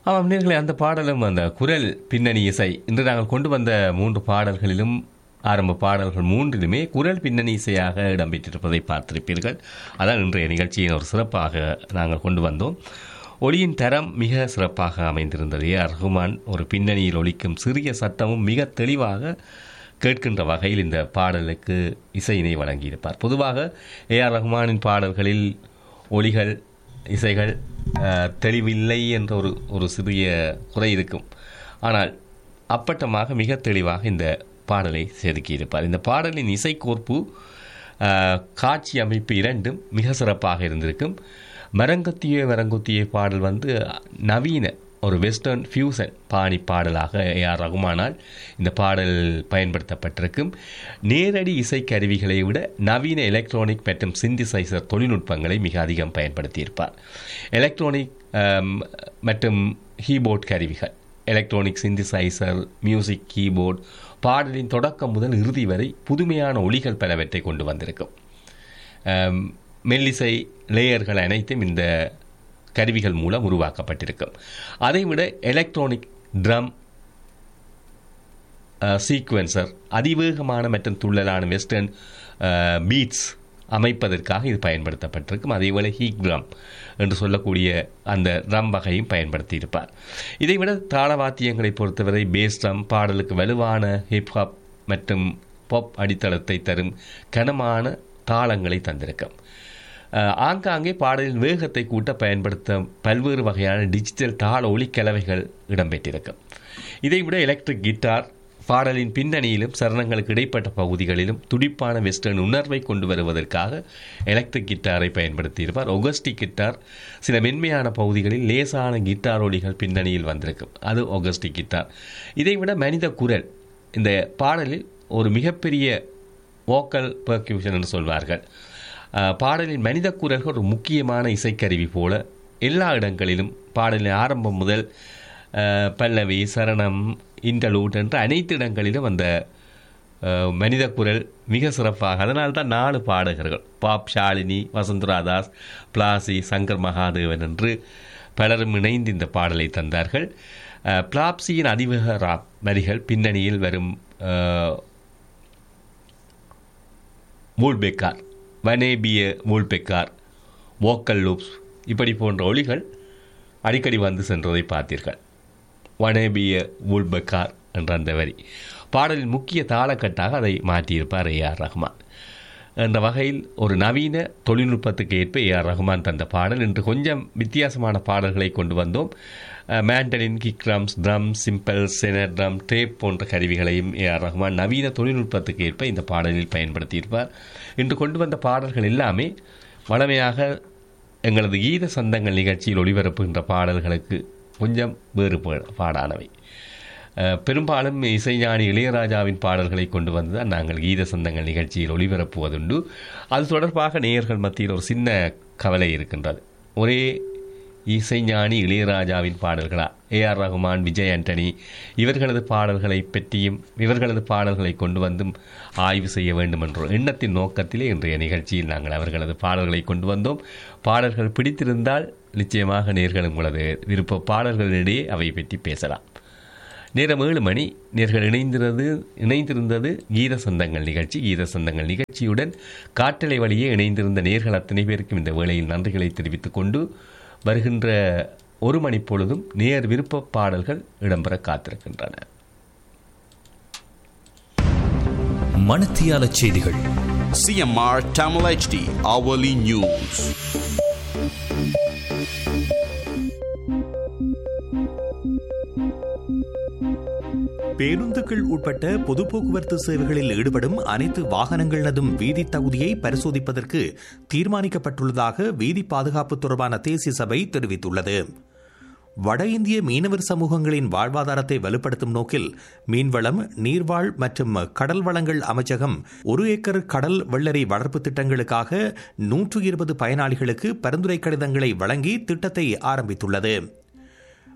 ஆமாம் நேர்களே அந்த பாடலும் அந்த குரல் பின்னணி இசை இன்று நாங்கள் கொண்டு வந்த மூன்று பாடல்களிலும் ஆரம்ப பாடல்கள் மூன்றிலுமே குரல் பின்னணி இசையாக இடம்பெற்றிருப்பதை பார்த்திருப்பீர்கள் அதான் இன்றைய நிகழ்ச்சியின் ஒரு சிறப்பாக நாங்கள் கொண்டு வந்தோம் ஒளியின் தரம் மிக சிறப்பாக அமைந்திருந்தது ஏ ஆர் ரஹ்மான் ஒரு பின்னணியில் ஒலிக்கும் சிறிய சத்தமும் மிக தெளிவாக கேட்கின்ற வகையில் இந்த பாடலுக்கு இசையினை வழங்கியிருப்பார் பொதுவாக ஏ ஆர் ரஹ்மானின் பாடல்களில் ஒளிகள் இசைகள் அஹ், தெளிவில்லை என்ற ஒரு ஒரு சிறிய குறை இருக்கும் ஆனால் அப்பட்டமாக மிக தெளிவாக இந்த பாடலை செதுக்கியிருப்பார் இந்த பாடலின் இசைக்கோர்ப்பு அஹ், காட்சி அமைப்பு இரண்டும் மிக சிறப்பாக இருந்திருக்கும் மரங்கத்திய மரங்குத்திய பாடல் வந்து நவீன ஒரு வெஸ்டர்ன் ஃபியூசன் பாணி பாடலாக ஏ ஆர் ரகுமானால் இந்த பாடல் பயன்படுத்தப்பட்டிருக்கும் நேரடி இசை கருவிகளை விட நவீன எலக்ட்ரானிக் மற்றும் சிந்திசைசர் தொழில்நுட்பங்களை மிக அதிகம் பயன்படுத்தியிருப்பார் எலக்ட்ரானிக் ஆம், மற்றும் கீபோர்ட் கருவிகள் எலக்ட்ரானிக் சிந்திசைசர் மியூசிக் கீபோர்ட் பாடலின் தொடக்கம் முதல் இறுதி வரை புதுமையான ஒளிகள் பலவற்றை கொண்டு வந்திருக்கும் ஆம், மெல்லிசை லேயர்கள் அனைத்தும் இந்த கருவிகள் மூலம் உருவாக்கப்பட்டிருக்கும் அதைவிட எலக்ட்ரானிக் ட்ரம் சீக்வென்சர் அதிவேகமான மற்றும் துள்ளலான வெஸ்டர்ன் பீட்ஸ் அமைப்பதற்காக இது பயன்படுத்தப்பட்டிருக்கும் அதேபோல ஹீக் ட்ரம் என்று சொல்லக்கூடிய அந்த ட்ரம் வகையும் பயன்படுத்தியிருப்பார் இதைவிட தாளவாத்தியங்களை பொறுத்தவரை பேஸ் ட்ரம் பாடலுக்கு வலுவான ஹிப்ஹாப் மற்றும் பாப் அடித்தளத்தை தரும் கனமான தாளங்களை தந்திருக்கும் அஹ், ஆங்காங்கே பாடலின் வேகத்தை கூட்ட பயன்படுத்த பல்வேறு வகையான டிஜிட்டல் தாள ஒலிக்கலவைகள் இடம்பெற்றிருக்கும் இதைவிட எலக்ட்ரிக் கிட்டார் பாடலின் பின்னணியிலும் சரணங்களுக்கு இடைப்பட்ட பகுதிகளிலும் துடிப்பான வெஸ்டர்ன் உணர்வை கொண்டு வருவதற்காக எலக்ட்ரிக் கிட்டாரை பயன்படுத்தியிருப்பார் ஒகஸ்டிக் கிட்டார் சில மென்மையான பகுதிகளில் லேசான கிட்டார் ஒலிகள் பின்னணியில் வந்திருக்கும் அது ஒகஸ்டிக் கிட்டார் இதைவிட மனித குரல் இந்த பாடலில் ஒரு மிகப்பெரிய வோக்கல் பர்க்யூஷன் என்று சொல்வார்கள் அஹ், பாடலின் மனித குரல்கள் ஒரு முக்கியமான இசைக்கருவி போல எல்லா இடங்களிலும் பாடலின் ஆரம்பம் முதல் அஹ், பல்லவி சரணம் இன்டலூட் என்ற அனைத்து இடங்களிலும் அந்த அஹ், மனித குரல் மிக சிறப்பாக அதனால் தான் நாலு பாடகர்கள் பாப் ஷாலினி வசந்தரா தாஸ் பிளாசி சங்கர் மகாதேவன் என்று பலரும் இணைந்து இந்த பாடலை தந்தார்கள் அஹ், பிளாப்சியின் அதிவேக ராப் வரிகள் பின்னணியில் வரும் அஹ், மூல்பெக்கார் வனேபிய மூல்பெக்கார் வோக்கல் லூப்ஸ் இப்படி போன்ற ஒலிகள் அடிக்கடி வந்து சென்றதை பார்த்தீர்கள் வனேபிய மூல்பெக்கார் என்ற அந்த வரி பாடலின் முக்கிய தாளக்கட்டாக அதை மாற்றியிருப்பார் ஏ ஆர் ரஹ்மான் என்ற வகையில் ஒரு நவீன தொழில்நுட்பத்துக்கு ஏற்ப ஏ ஆர் ரஹ்மான் தந்த பாடல் இன்று கொஞ்சம் வித்தியாசமான பாடல்களை கொண்டு வந்தோம் அஹ், mandolin kick drums drum cymbal snare drum tape போன்ற கருவிகளையும் ஏ ஆர் ரஹ்மான் நவீன தொழில்நுட்பத்துக்கு ஏற்ப இந்த பாடலில் பயன்படுத்தியிருப்பார் இன்று கொண்டு வந்த பாடல்கள் எல்லாமே வளமையாக எங்களது கீத சந்தங்கள் நிகழ்ச்சியில் ஒளிபரப்புகின்ற பாடல்களுக்கு கொஞ்சம் வேறுபா- பாடானவை அஹ், பெரும்பாலும் இசைஞானி இளையராஜாவின் பாடல்களை கொண்டு வந்து தான் நாங்கள் கீத சந்தங்கள் நிகழ்ச்சியில் ஒளிபரப்புவதுண்டு அது தொடர்பாக நேயர்கள் மத்தியில் ஒரு சின்ன கவலை இருக்கின்றது ஒரே இசைஞானி இளையராஜாவின் பாடல்களா ஏ ஆர் ரகுமான் விஜய் ஆண்டனி இவர்களது பாடல்களை பற்றியும் இவர்களது பாடல்களை கொண்டு வந்தும் ஆய்வு செய்ய வேண்டும் என்ற எண்ணத்தின் நோக்கத்திலே இன்றைய நிகழ்ச்சியில் நாங்கள் அவர்களது பாடல்களை கொண்டு வந்தோம் பாடல்கள் பிடித்திருந்தால் நிச்சயமாக நேர்கள் உங்களது விருப்ப பாடல்களிடையே அவை பற்றி பேசலாம் நேரம் ஏழு மணி நேர்கள் இணைந்திருந்தது இணைந்திருந்தது கீத சொந்தங்கள் நிகழ்ச்சி கீத சொந்தங்கள் நிகழ்ச்சியுடன் காட்டலை வழியே இணைந்திருந்த நேர்கள் அத்தனை பேருக்கும் இந்த வேளையில் நன்றிகளை தெரிவித்துக் கொண்டு வருகின்ற ஒரு மணி பொழுதும் நேர் விருப்ப பாடல்கள் இடம்பெற காத்திருக்கின்றன மணத்தியால செய்திகள் CMR Tamil HD Hourly News. பேருந்துகள் உட்பட்ட பொது போக்குவரத்து சேவைகளில் ஈடுபடும் அனைத்து வாகனங்களதும் வீதி தகுதியை பரிசோதிப்பதற்கு தீர்மானிக்கப்பட்டுள்ளதாக வீதி பாதுகாப்பு தொடர்பான தேசிய சபை தெரிவித்துள்ளது வட இந்திய மீனவர் சமூகங்களின் வாழ்வாதாரத்தை வலுப்படுத்தும் நோக்கில் மீன்வளம் நீர்வாழ் மற்றும் கடல் வளங்கள் அமைச்சகம் ஒரு ஏக்கர் கடல் வெள்ளரி வளர்ப்பு திட்டங்களுக்காக நூற்று இருபது பயனாளிகளுக்கு பரிந்துரை கடிதங்களை வழங்கி திட்டத்தை ஆரம்பித்துள்ளது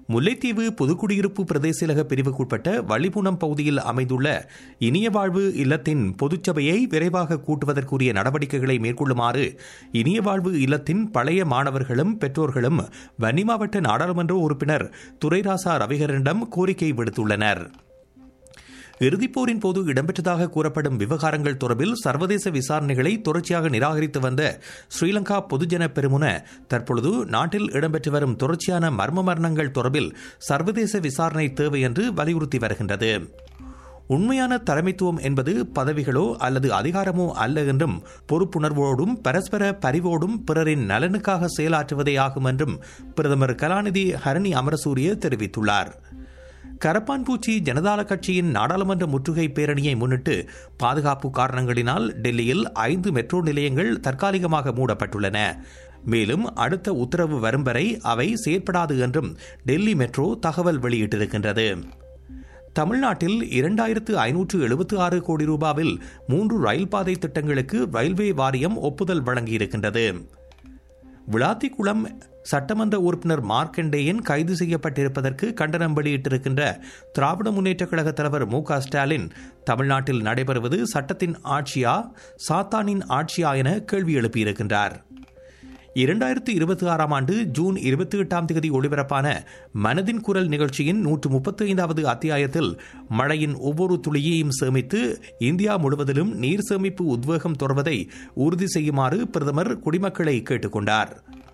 முல்லைத்தீவு புதுக்குடியிருப்பு பிரதேசலக பிரிவுக்குட்பட்ட வள்ளிபுணம் பகுதியில் அமைந்துள்ள இனிய வாழ்வு இல்லத்தின் பொதுச்சபையை விரைவாக கூட்டுவதற்குரிய நடவடிக்கைகளை மேற்கொள்ளுமாறு இனிய வாழ்வு இல்லத்தின் பழைய மாணவர்களும் பெற்றோர்களும் வன்னி மாவட்ட நாடாளுமன்ற உறுப்பினர் துரைராசா ரவிகரனிடம் கோரிக்கை விடுத்துள்ளனர் இறுதிப்போரின் போது இடம்பெற்றதாக கூறப்படும் விவகாரங்கள் தொடர்பில் சர்வதேச விசாரணைகளை தொடர்ச்சியாக நிராகரித்து வந்த ஸ்ரீலங்கா பொதுஜன பெருமுன தற்பொழுது நாட்டில் இடம்பெற்று வரும் தொடர்ச்சியான மர்ம மரணங்கள் தொடர்பில் சர்வதேச விசாரணை தேவை என்று வலியுறுத்தி வருகின்றது உண்மையான தலைமைத்துவம் என்பது பதவிகளோ அல்லது அதிகாரமோ அல்ல என்றும் பொறுப்புணர்வோடும் பரஸ்பர பரிவோடும் பிறரின் நலனுக்காக செயலாற்றுவதே ஆகும் என்றும் பிரதமர் கலாநிதி ஹரணி அமரசூரிய தெரிவித்துள்ளார் கரப்பான்பூச்சி ஜனதாள கட்சியின் நாடாளுமன்ற முற்றுகை பேரணியை முன்னிட்டு பாதுகாப்பு காரணங்களினால் டெல்லியில் ஐந்து மெட்ரோ நிலையங்கள் தற்காலிகமாக மூடப்பட்டுள்ளன மேலும் அடுத்த உத்தரவு வரும் வரை அவை செயற்படாது என்றும் டெல்லி மெட்ரோ தகவல் வெளியிட்டிருக்கின்றது தமிழ்நாட்டில் இரண்டாயிரத்து ஐநூற்று எழுபத்தி ஆறு கோடி ரூபாவில் மூன்று ரயில் பாதை திட்டங்களுக்கு ரயில்வே வாரியம் ஒப்புதல் வழங்கியிருக்கின்றது விளாத்திக்குளம் சட்டமன்ற உறுப்பினர் மார்க்கண்டேயன் கைது செய்யப்பட்டிருப்பதற்கு கண்டனம் வெளியிட்டிருக்கின்ற திராவிட முன்னேற்ற கழக தலைவர் மு ஸ்டாலின் தமிழ்நாட்டில் நடைபெறுவது சட்டத்தின் ஆட்சியா சாத்தானின் ஆட்சியா என கேள்வி எழுப்பியிருக்கின்றார் இரண்டாயிரத்தி இருபத்தி ஆறாம் ஆண்டு ஜூன் இருபத்தி எட்டாம் தேதி ஒளிபரப்பான மனதின் குரல் நிகழ்ச்சியின் நூற்று முப்பத்தி ஐந்தாவது அத்தியாயத்தில் மழையின் ஒவ்வொரு துளியையும் சேமித்து இந்தியா முழுவதிலும் நீர் சேமிப்பு உத்வேகம் தொடர்வதை உறுதி செய்யுமாறு பிரதமர் குடிமக்களை கேட்டுக்கொண்டார்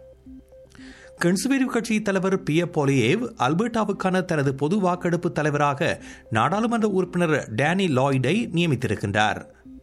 கன்சர்வேட்டிவ் கட்சி தலைவர் பிய போலியேவ் அல்பர்டாவுக்கான தனது பொது வாக்கெடுப்பு தலைவராக நாடாளுமன்ற உறுப்பினர் டேனி லாய்டை நியமித்திருக்கின்றார்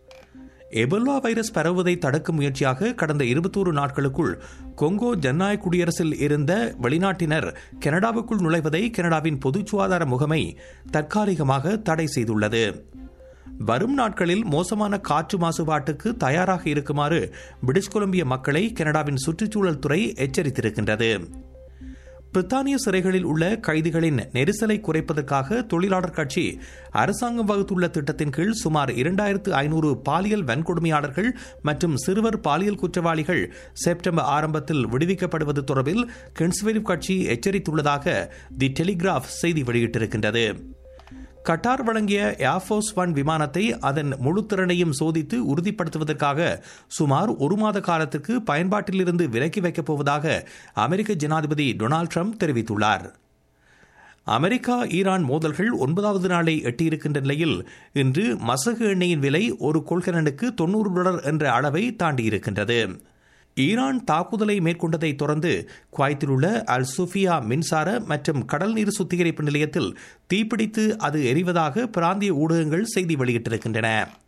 எபோலா வைரஸ் பரவுவதை தடுக்கும் முயற்சியாக கடந்த இருபத்தோரு நாட்களுக்குள் கொங்கோ ஜனநாயக குடியரசில் இருந்த வெளிநாட்டினர் கனடாவுக்குள் நுழைவதை கனடாவின் பொது சுகாதார முகமை தற்காலிகமாக தடை செய்துள்ளது வரும் நாட்களில் மோசமான காற்று மாசுபாட்டுக்கு தயாராக இருக்குமாறு பிரிட்டிஷ் கொலம்பிய மக்களை கனடாவின் சுற்றுச்சூழல் துறை எச்சரித்திருக்கின்றது பிரித்தானிய சிறைகளில் உள்ள கைதிகளின் நெரிசலை குறைப்பதற்காக தொழிலாளர் கட்சி அரசாங்கம் வகுத்துள்ள திட்டத்தின் கீழ் சுமார் இரண்டாயிரத்து ஐநூறு பாலியல் வன்கொடுமையாளர்கள் மற்றும் சிறுவர் பாலியல் குற்றவாளிகள் செப்டம்பர் ஆரம்பத்தில் விடுவிக்கப்படுவது தொடர்பில் கன்சர்வேட்டிவ் கட்சி எச்சரித்துள்ளதாக தி டெலிகிராஃப் செய்தி வெளியிட்டிருக்கின்றது கட்டார் வழங்கிய ஏர்ஃபோர்ஸ் ஒன் விமானத்தை அதன் முழு திறனையும் சோதித்து உறுதிப்படுத்துவதற்காக சுமார் ஒரு மாத காலத்திற்கு பயன்பாட்டிலிருந்து விலக்கி வைக்கப் போவதாக அமெரிக்க ஜனாதிபதி டொனால்டு ட்ரம்ப் தெரிவித்துள்ளார் அமெரிக்கா ஈரான் மோதல்கள் ஒன்பதாவது நாளை எட்டியிருக்கின்ற நிலையில் இன்று மசகு எண்ணெயின் விலை ஒரு கொள்கலனுக்கு தொன்னூறு டாலர் என்ற அளவை தாண்டியிருக்கின்றது ஈரான் தாக்குதலை மேற்கொண்டதை தொடர்ந்து குவைத்தில் உள்ள அல் சுஃபியா மின்சார மற்றும் கடல் நீர் சுத்திகரிப்பு நிலையத்தில் தீப்பிடித்து அது எரிவதாக பிராந்திய ஊடகங்கள் செய்தி வெளியிட்டிருக்கின்றன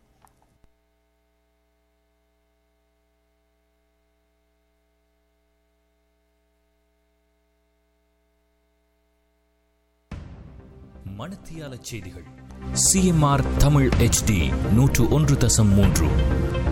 மணத்தியால செய்திகள் சிஎம்ஆர் தமிழ் ஹெச்டி நூற்று ஒன்று தசம் மூன்று